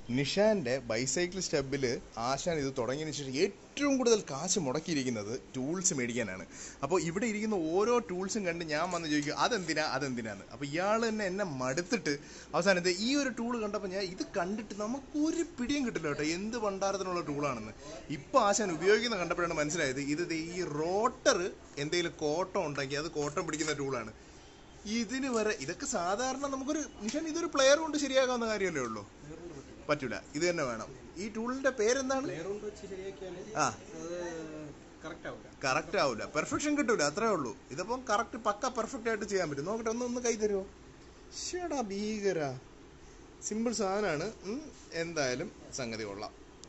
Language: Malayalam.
നിഷാന്റെ ബൈസൈക്കിൾ സ്റ്റബിൽ ആശാൻ ഇത് തുടങ്ങിയതിന് ശേഷം ഏറ്റവും കൂടുതൽ കാശ് മുടക്കിയിരിക്കുന്നത് ടൂൾസ് മേടിക്കാനാണ് അപ്പോൾ ഇവിടെ ഇരിക്കുന്ന ഓരോ ടൂൾസും കണ്ട് ഞാൻ വന്ന് ചോദിക്കും അതെന്തിനാ അതെന്തിനാന്ന് അപ്പോൾ ഇയാൾ തന്നെ എന്നെ മടുത്തിട്ട് അവസാനം ഇത് ഈ ഒരു ടൂൾ കണ്ടപ്പോൾ ഞാൻ ഇത് കണ്ടിട്ട് നമുക്ക് ഒരു പിടിയും കിട്ടില്ല കേട്ടോ എന്ത് പണ്ടാരത്തിനുള്ള ടൂളാണെന്ന് ഇപ്പോൾ ആശാൻ ഉപയോഗിക്കുന്ന കണ്ടപ്പോഴാണ് മനസ്സിലായത് ഇത് ദേ ഈ റോട്ടർ എന്തെങ്കിലും കോട്ടം ഉണ്ടെങ്കിൽ അത് കോട്ടം പിടിക്കുന്ന ടൂളാണ് ഇതിന് വരെ ഇതൊക്കെ സാധാരണ നമുക്കൊരു നിഷാൻ ഇതൊരു പ്ലെയർ കൊണ്ട് ശരിയാക്കാവുന്ന കാര്യമല്ലേ ഉള്ളൂ പറ്റൂല ഇത് തന്നെ വേണം ഈ ടൂളിന്റെ പേരെന്താണ് ലെയർ കൊണ്ട് വെച്ച് ശരിയാക്കിയാൽ ആ അത് കറക്റ്റ് ആവില്ല കറക്റ്റ് ആവില്ല പെർഫെക്ഷൻ കിട്ടൂല അത്രേ ഉള്ളൂ ഇതിപ്പം കറക്റ്റ് പക്ക പെർഫെക്റ്റ് ആയിട്ട് ചെയ്യാൻ പറ്റും നോക്കട്ടെ ഒന്ന് ഒന്ന് കൈ തരുമോ ഷേടാ ഭീകര സിമ്പിൾ സാധനമാണ് ഉം, എന്തായാലും സംഗതി കൊള്ളാം